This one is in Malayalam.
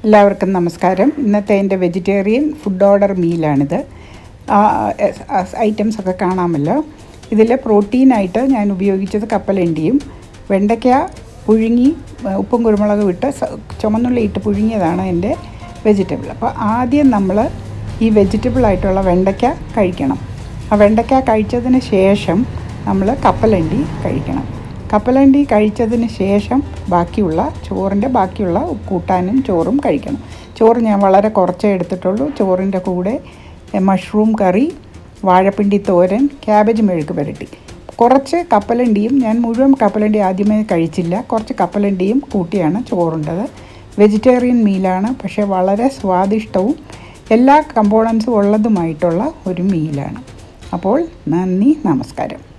എല്ലാവർക്കും നമസ്കാരം ഇന്നത്തെ എൻ്റെ വെജിറ്റേറിയൻ ഫുഡ് ഓർഡർ മീലാണിത് ഐറ്റംസ് ഒക്കെ കാണാമല്ലോ ഇതിൽ പ്രോട്ടീനായിട്ട് ഞാൻ ഉപയോഗിച്ചത് കപ്പലണ്ടിയും വെണ്ടയ്ക്ക പുഴുങ്ങി ആ, ഉപ്പും കുരുമുളകും ഇട്ട് സ- ചുമന്നുള്ളി ഇട്ട് പുഴുങ്ങിയതാണ് എൻ്റെ വെജിറ്റബിൾ അപ്പോൾ ആദ്യം നമ്മൾ ഈ വെജിറ്റബിൾ ആയിട്ടുള്ള വെണ്ടയ്ക്ക കഴിക്കണം ആ വെണ്ടയ്ക്ക കഴിച്ചതിന് ശേഷം നമ്മൾ കപ്പലണ്ടി കഴിക്കണം കപ്പലണ്ടി കഴിച്ചതിന് ശേഷം ബാക്കിയുള്ള ചോറിൻ്റെ ബാക്കിയുള്ള കൂട്ടാനും ചോറും കഴിക്കണം ചോറ് ഞാൻ വളരെ കുറച്ചേ എടുത്തിട്ടുള്ളൂ ചോറിൻ്റെ കൂടെ എ, മഷ്റൂം കറി വാഴപ്പിണ്ടി തോരൻ ക്യാബേജ് മെഴുക്ക് പുരട്ടി കുറച്ച് കപ്പലണ്ടിയും ഞാൻ മുഴുവൻ കപ്പലണ്ടി ആദ്യമേ കഴിച്ചില്ല കുറച്ച് കപ്പലണ്ടിയും കൂട്ടിയാണ് ചോറുണ്ടത് വെജിറ്റേറിയൻ മീലാണ് പക്ഷേ വളരെ സ്വാദിഷ്ടവും എല്ലാ കമ്പോണൻസും ഉള്ളതുമായിട്ടുള്ള ഒരു മീലാണ് അപ്പോൾ നന്ദി നമസ്കാരം